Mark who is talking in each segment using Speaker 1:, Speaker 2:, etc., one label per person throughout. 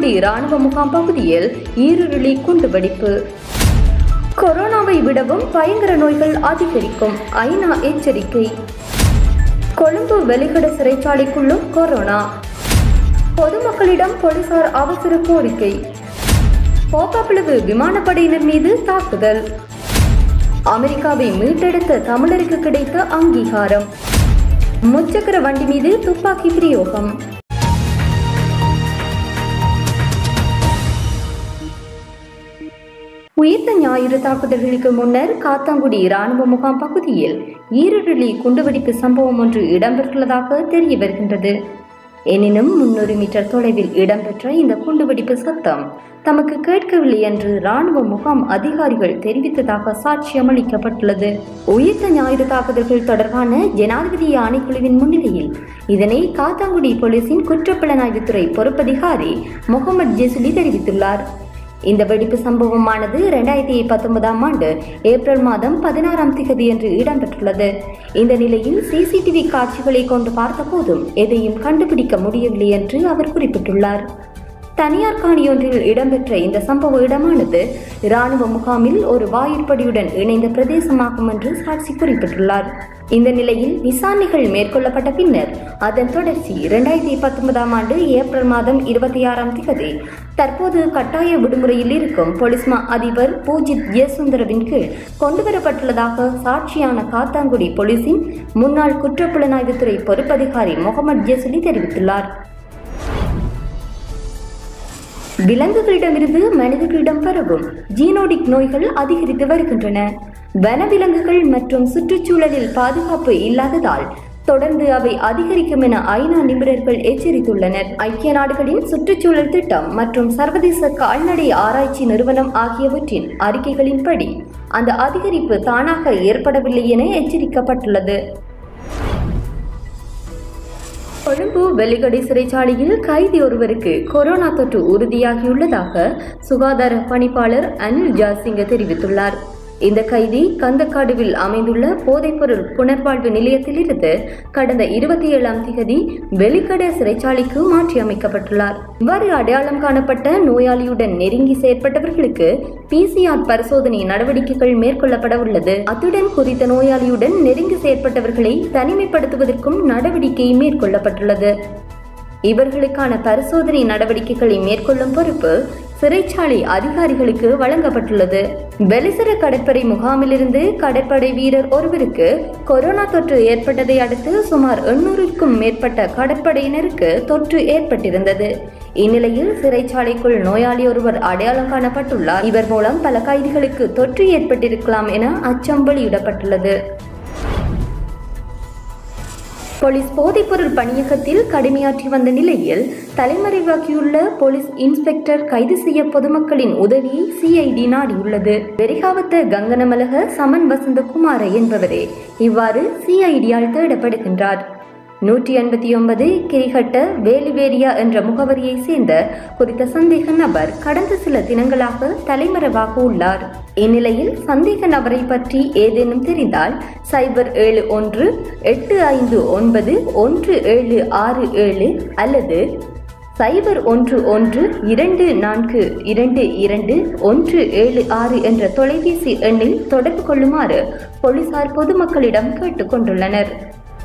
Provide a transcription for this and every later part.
Speaker 1: காத்தாங்குடி இராணுவ முகாம் பகுதியில் ஈருருளி குண்டுவெடிப்பு கொரோனாவை விடவும் பயங்கர நோய்கள் அதிகரிக்கும் ஐநா எச்சரிக்கை கொழும்பு வெளிகட சிறைச்சாலைக்குள்ளும் கொரோனா பொதுமக்களிடம் போலீசார் அவசர கோரிக்கை போப்பாப்பிளவு விமானப்படையினர் மீது தாக்குதல் அமெரிக்காவை மீட்டெடுத்த தமிழருக்கு கிடைத்த அங்கீகாரம் முச்சக்கர வண்டி மீது துப்பாக்கி பிரயோகம் உயிர்த்த ஞாயிறு தாக்குதல்களுக்கு முன்னர் காத்தாங்குடி இராணுவ முகாம் பகுதியில் ஈரருளி குண்டுவெடிப்பு சம்பவம் ஒன்று இடம்பெற்றுள்ளதாக தெரிய வருகின்றது எனினும் முன்னூறு மீட்டர் தொலைவில் இடம்பெற்ற இந்த குண்டுவெடிப்பு சத்தம் தமக்கு கேட்கவில்லை என்று இராணுவ முகாம் அதிகாரிகள் தெரிவித்ததாக சாட்சியம் அளிக்கப்பட்டுள்ளது உயிர்த்த ஞாயிறு தாக்குதல்கள் தொடர்பான ஜனாதிபதி ஆணைக்குழுவின் முன்னிலையில் இதனை காத்தாங்குடி போலீசின் குற்றப்புலனாய்வுத்துறை பொறுப்பதிகாரி முகமது ஜெசுலி தெரிவித்துள்ளார் இந்த வெடிப்பு சம்பவமானது இரண்டாயிரத்தி பத்தொன்பதாம் ஆண்டு ஏப்ரல் மாதம் பதினாறாம் திகதி என்று இடம்பெற்றுள்ளது இந்த நிலையில் சிசிடிவி காட்சிகளை கொண்டு பார்த்தபோதும் எதையும் கண்டுபிடிக்க முடியவில்லை என்று அவர் குறிப்பிட்டுள்ளார் தனியார் காணியொன்றில் இடம்பெற்ற இந்த சம்பவ இடமானது இராணுவ முகாமில் ஒரு வாயிற்படியுடன் இணைந்த பிரதேசமாகும் என்று சாட்சி குறிப்பிட்டுள்ளார் இந்த நிலையில் விசாரணைகள் மேற்கொள்ளப்பட்ட பின்னர் அதன் தொடர்ச்சி இரண்டாயிரத்தி பத்தொன்பதாம் ஆண்டு ஏப்ரல் மாதம் இருபத்தி ஆறாம் திகதி தற்போது கட்டாய விடுமுறையில் இருக்கும் போலீஸ் மா அதிபர் பூஜித் யசுந்தரவின் கீழ் கொண்டுவரப்பட்டுள்ளதாக சாட்சியான காத்தாங்குடி போலீசின் முன்னாள் குற்றப்புலனாய்வுத்துறை பொறுப்பதிகாரி முகமது ஜெசுலி தெரிவித்துள்ளார் விலங்குகளிடமிருந்து மனிதர்களிடம் பரவும் ஜீனோடிக் நோய்கள் அதிகரித்து வருகின்றன வனவிலங்குகள் மற்றும் சுற்றுச்சூழலில் பாதுகாப்பு இல்லாததால் தொடர்ந்து அவை அதிகரிக்கும் என ஐநா நிபுணர்கள் எச்சரித்துள்ளனர் ஐக்கிய நாடுகளின் சுற்றுச்சூழல் திட்டம் மற்றும் சர்வதேச கால்நடை ஆராய்ச்சி நிறுவனம் ஆகியவற்றின் அறிக்கைகளின்படி அந்த அதிகரிப்பு தானாக ஏற்படவில்லை என எச்சரிக்கப்பட்டுள்ளது கொழும்பு வெலிகடை சிறைச்சாலையில் கைதி ஒருவருக்கு கொரோனா தொற்று உறுதியாகியுள்ளதாக சுகாதார பணிப்பாளர் அனில் ஜாசிங்க தெரிவித்துள்ளார் இந்த கைதி கந்தக்காடுவில் அமைந்துள்ள போதைப்பொருள் புனர்வாழ்வு நிலையத்திலிருந்து கடந்த இருபத்தி ஏழாம் திகதி வெளிக்கட சிறைச்சாலைக்கு மாற்றி அமைக்கப்பட்டுள்ளார் இவ்வாறு அடையாளம் காணப்பட்ட நோயாளியுடன் நெருங்கி செயற்பட்டவர்களுக்கு பிசிஆர் பரிசோதனை நடவடிக்கைகள் மேற்கொள்ளப்பட உள்ளது அத்துடன் குறித்த நோயாளியுடன் நெருங்கி செயற்பட்டவர்களை தனிமைப்படுத்துவதற்கும் நடவடிக்கை மேற்கொள்ளப்பட்டுள்ளது இவர்களுக்கான பரிசோதனை நடவடிக்கைகளை மேற்கொள்ளும் பொறுப்பு சிறைச்சாலை அதிகாரிகளுக்கு வழங்கப்பட்டுள்ளது பெலிசர கடற்படை முகாமிலிருந்து கடற்படை வீரர் ஒருவருக்கு கொரோனா தொற்று ஏற்பட்டதை அடுத்து சுமார் எண்ணூறுக்கும் மேற்பட்ட கடற்படையினருக்கு தொற்று ஏற்பட்டிருந்தது இந்நிலையில் சிறைச்சாலைக்குள் நோயாளி ஒருவர் அடையாளம் காணப்பட்டுள்ளார் இவர் மூலம் பல கைதிகளுக்கு தொற்று ஏற்பட்டிருக்கலாம் என அச்சம் வெளியிடப்பட்டுள்ளது போலீஸ் போதைப்பொருள் பணியகத்தில் கடமையாற்றி வந்த நிலையில் தலைமறைவாகியுள்ள போலீஸ் இன்ஸ்பெக்டர் கைது செய்ய பொதுமக்களின் உதவியை சிஐடி நாடியுள்ளது வெறிகாவத்த கங்கனமலக சமன் வசந்தகுமார என்பவரே இவ்வாறு சிஐடியால் தேடப்படுகின்றார் நூற்றி எண்பத்தி ஒன்பது கிரிகட்ட வேலிவேரியா என்ற முகவரியை சேர்ந்த குறித்த சந்தேக நபர் கடந்த சில தினங்களாக தலைமறைவாக உள்ளார் இந்நிலையில் சந்தேக நபரை பற்றி ஏதேனும் தெரிந்தால் சைபர் ஏழு ஒன்று எட்டு ஐந்து ஒன்பது ஒன்று ஏழு ஆறு ஏழு அல்லது சைபர் ஒன்று ஒன்று இரண்டு நான்கு இரண்டு இரண்டு ஒன்று ஏழு ஆறு என்ற தொலைபேசி எண்ணில் தொடர்பு கொள்ளுமாறு போலீசார் பொதுமக்களிடம் கேட்டுக்கொண்டுள்ளனர்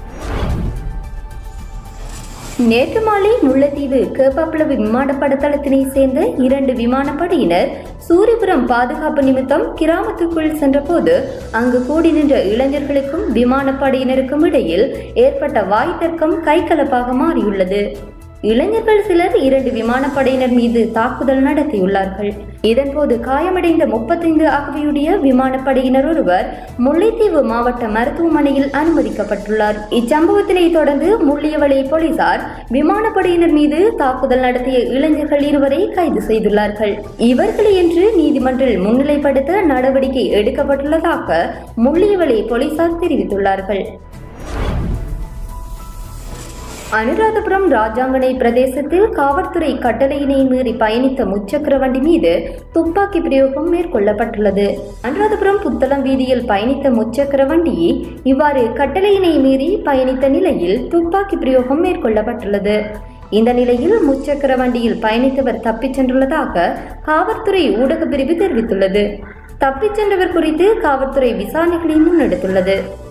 Speaker 1: நேற்று மாலை முல்லைத்தீவு கேப்பாப்புலவு விமானப்பட தளத்தினை சேர்ந்த இரண்டு விமானப்படையினர் சூரியபுரம் பாதுகாப்பு நிமித்தம் கிராமத்துக்குள் சென்றபோது அங்கு கூடி நின்ற இளைஞர்களுக்கும் விமானப்படையினருக்கும் இடையில் ஏற்பட்ட வாய் தர்க்கம் கைகலப்பாக மாறியுள்ளது இளைஞர்கள் சிலர் இரண்டு விமானப்படையினர் மீது தாக்குதல் நடத்தியுள்ளார்கள் இதன்போது காயமடைந்த முப்பத்தைந்து அகவையுடைய விமானப்படையினர் ஒருவர் முல்லைத்தீவு மாவட்ட மருத்துவமனையில் அனுமதிக்கப்பட்டுள்ளார் இச்சம்பவத்தினை தொடர்ந்து முள்ளியவளை போலீசார் விமானப்படையினர் மீது தாக்குதல் நடத்திய இளைஞர்கள் இருவரை கைது செய்துள்ளார்கள் இவர்களை இன்று நீதிமன்றில் முன்னிலைப்படுத்த நடவடிக்கை எடுக்கப்பட்டுள்ளதாக முள்ளியவளை போலீசார் தெரிவித்துள்ளார்கள் அனுராதபுரம் ராஜாங்கனை பிரதேசத்தில் காவல்துறை கட்டளையினை மீறி பயணித்த முச்சக்கர வண்டி மீது துப்பாக்கி பிரயோகம் மேற்கொள்ளப்பட்டுள்ளது அனுராதபுரம் புத்தளம் வீதியில் பயணித்த முச்சக்கர வண்டி இவ்வாறு கட்டளையினை மீறி பயணித்த நிலையில் துப்பாக்கி பிரயோகம் மேற்கொள்ளப்பட்டுள்ளது இந்த நிலையில் முச்சக்கர வண்டியில் பயணித்தவர் தப்பிச் சென்றுள்ளதாக காவல்துறை ஊடக பிரிவு தெரிவித்துள்ளது தப்பிச் சென்றவர் குறித்து காவல்துறை விசாரணைகளை முன்னெடுத்துள்ளது